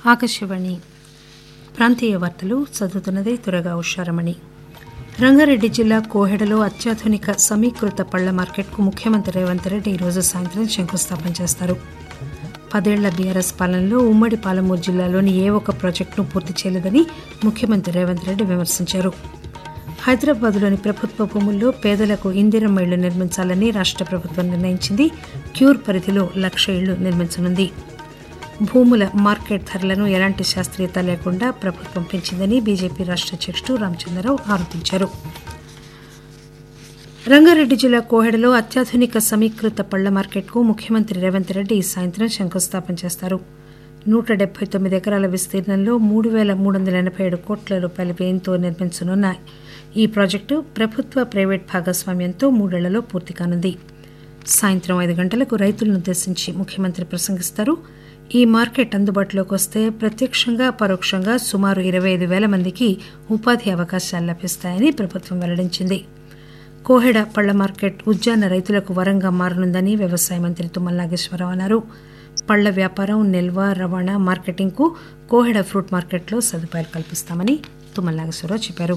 ఆకాశవాణి ప్రాంతీయ వార్తలు చదువుతున్నది తురగా ఉషారమణి రంగారెడ్డి జిల్లా కోహెడలో అత్యాధునిక సమీకృత పళ్ల మార్కెట్కు ముఖ్యమంత్రి రేవంత్ రెడ్డి ఈరోజు సాయంత్రం శంకుస్థాపన చేస్తారు పదేళ్ల బీఆర్ఎస్ పాలనలో ఉమ్మడి పాలమూరు జిల్లాలోని ఏ ఒక్క ప్రాజెక్టును పూర్తి చేయలేదని ముఖ్యమంత్రి రేవంత్ రెడ్డి విమర్శించారు హైదరాబాద్లోని ప్రభుత్వ భూముల్లో పేదలకు ఇందిరమ్మ ఇళ్లు నిర్మించాలని రాష్ట్ర ప్రభుత్వం నిర్ణయించింది క్యూర్ పరిధిలో లక్ష ఇళ్లు నిర్మించనుంది భూముల మార్కెట్ ధరలను ఎలాంటి శాస్త్రీయత లేకుండా ప్రభుత్వం పెంచిందని బీజేపీ రాష్ట్ర అధ్యక్షుడు రామచంద్రరావు ఆరోపించారు రంగారెడ్డి జిల్లా కోహెడలో అత్యాధునిక సమీకృత పళ్ల మార్కెట్కు ముఖ్యమంత్రి రేవంత్ రెడ్డి ఈ సాయంత్రం శంకుస్థాపన చేస్తారు నూట డెబ్బై తొమ్మిది ఎకరాల విస్తీర్ణంలో మూడు పేల మూడు వందల ఎనబై ఏడు కోట్ల రూపాయల వ్యయంతో నిర్మించనున్న ఈ ప్రాజెక్టు ప్రభుత్వ ప్రైవేట్ భాగస్వామ్యంతో మూడేళ్లలో పూర్తి కానుంది సాయంత్రం ఐదు గంటలకు రైతులను ఉద్దేశించి ముఖ్యమంత్రి ప్రసంగిస్తారు ఈ మార్కెట్ అందుబాటులోకి వస్తే ప్రత్యక్షంగా పరోక్షంగా సుమారు ఇరవై ఐదు పేల మందికి ఉపాధి అవకాశాలు లభిస్తాయని ప్రభుత్వం వెల్లడించింది కోహెడ పళ్ల మార్కెట్ ఉద్యాన రైతులకు వరంగా మారనుందని వ్యవసాయ మంత్రి తుమ్మల నాగేశ్వరరావు అన్నారు పళ్ల వ్యాపారం నిల్వ రవాణా మార్కెటింగ్కు కోహెడ ఫ్రూట్ మార్కెట్లో సదుపాయాలు కల్పిస్తామని తుమ్మల నాగేశ్వరరావు చెప్పారు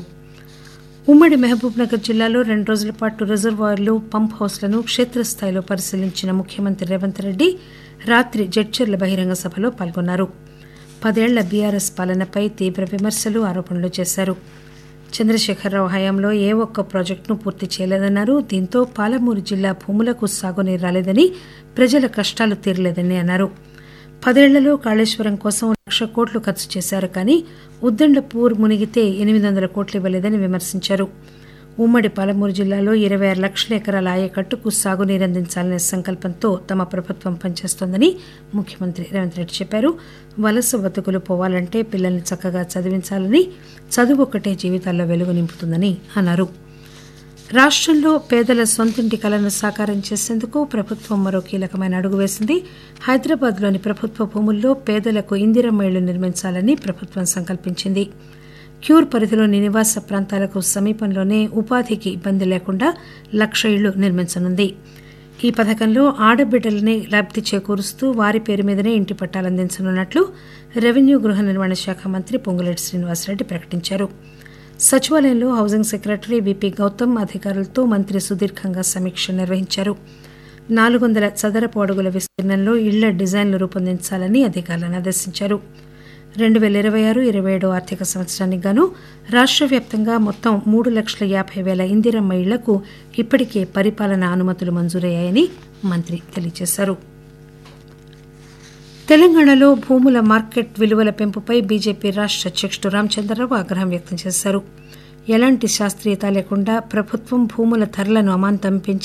ఉమ్మడి మహబూబ్ నగర్ జిల్లాలో రెండు రోజుల పాటు రిజర్వాయర్లు పంప్ హౌస్లను క్షేత్రస్థాయిలో పరిశీలించిన ముఖ్యమంత్రి రేవంత్ రెడ్డి రాత్రి జడ్చర్ల బహిరంగ సభలో పాల్గొన్నారు పదేళ్ల బీఆర్ఎస్ పాలనపై తీవ్ర విమర్శలు ఆరోపణలు చేశారు చంద్రశేఖరరావు హయాంలో ఏ ఒక్క ప్రాజెక్టును పూర్తి చేయలేదన్నారు దీంతో పాలమూరు జిల్లా భూములకు సాగునీరు రాలేదని ప్రజల కష్టాలు తీరలేదని అన్నారు పదేళ్లలో కాళేశ్వరం కోసం లక్ష కోట్లు ఖర్చు చేశారు కానీ ఉద్దండపూర్ మునిగితే ఎనిమిది వందల కోట్లు ఇవ్వలేదని విమర్శించారు ఉమ్మడి పాలమూరు జిల్లాలో ఇరవై ఆరు లక్షల ఎకరాల ఆయకట్టుకు సాగునీరు అందించాలనే సంకల్పంతో తమ ప్రభుత్వం పనిచేస్తోందని ముఖ్యమంత్రి రేవంత్ రెడ్డి చెప్పారు వలస బతుకులు పోవాలంటే పిల్లల్ని చక్కగా చదివించాలని చదువు ఒక్కటే జీవితాల్లో వెలుగు నింపుతుందని అన్నారు రాష్టంలో పేదల సొంతింటి కలను సాకారం చేసేందుకు ప్రభుత్వం మరో కీలకమైన అడుగు వేసింది హైదరాబాద్లోని ప్రభుత్వ భూముల్లో పేదలకు ఇందిరమ్మ ఇళ్లు నిర్మించాలని ప్రభుత్వం సంకల్పించింది క్యూర్ పరిధిలోని నివాస ప్రాంతాలకు సమీపంలోనే ఉపాధికి ఇబ్బంది లేకుండా లక్ష ఇళ్లు నిర్మించనుంది ఈ పథకంలో ఆడబిడ్డలనే లబ్ది చేకూరుస్తూ వారి పేరు మీదనే ఇంటి పట్టాలు అందించనున్నట్లు రెవెన్యూ గృహ నిర్మాణ శాఖ మంత్రి పొంగులేటి శ్రీనివాసరెడ్డి ప్రకటించారు సచివాలయంలో హౌసింగ్ సెక్రటరీ విపి గౌతమ్ అధికారులతో మంత్రి సుదీర్ఘంగా సమీక్ష నిర్వహించారు నాలుగు వందల చదరపు అడుగుల విస్తీర్ణంలో ఇళ్ల డిజైన్లు రూపొందించాలని అధికారులను ఆదేశించారు రెండు పేల ఇరవై ఆరు ఇరవై ఏడు ఆర్థిక సంవత్సరానికి గాను రాష్ట్ర వ్యాప్తంగా మొత్తం మూడు లక్షల యాభై పేల ఇందిరమ్మ ఇళ్లకు ఇప్పటికే పరిపాలనా అనుమతులు మంజూరయ్యాయని మంత్రి తెలియజేశారు తెలంగాణలో భూముల మార్కెట్ విలువల పెంపుపై బీజేపీ రాష్ట్ర అధ్యక్షుడు రామచంద్రరావు ఆగ్రహం వ్యక్తం చేశారు ఎలాంటి శాస్త్రీయత లేకుండా ప్రభుత్వం భూముల ధరలను అమాంతం పెంచి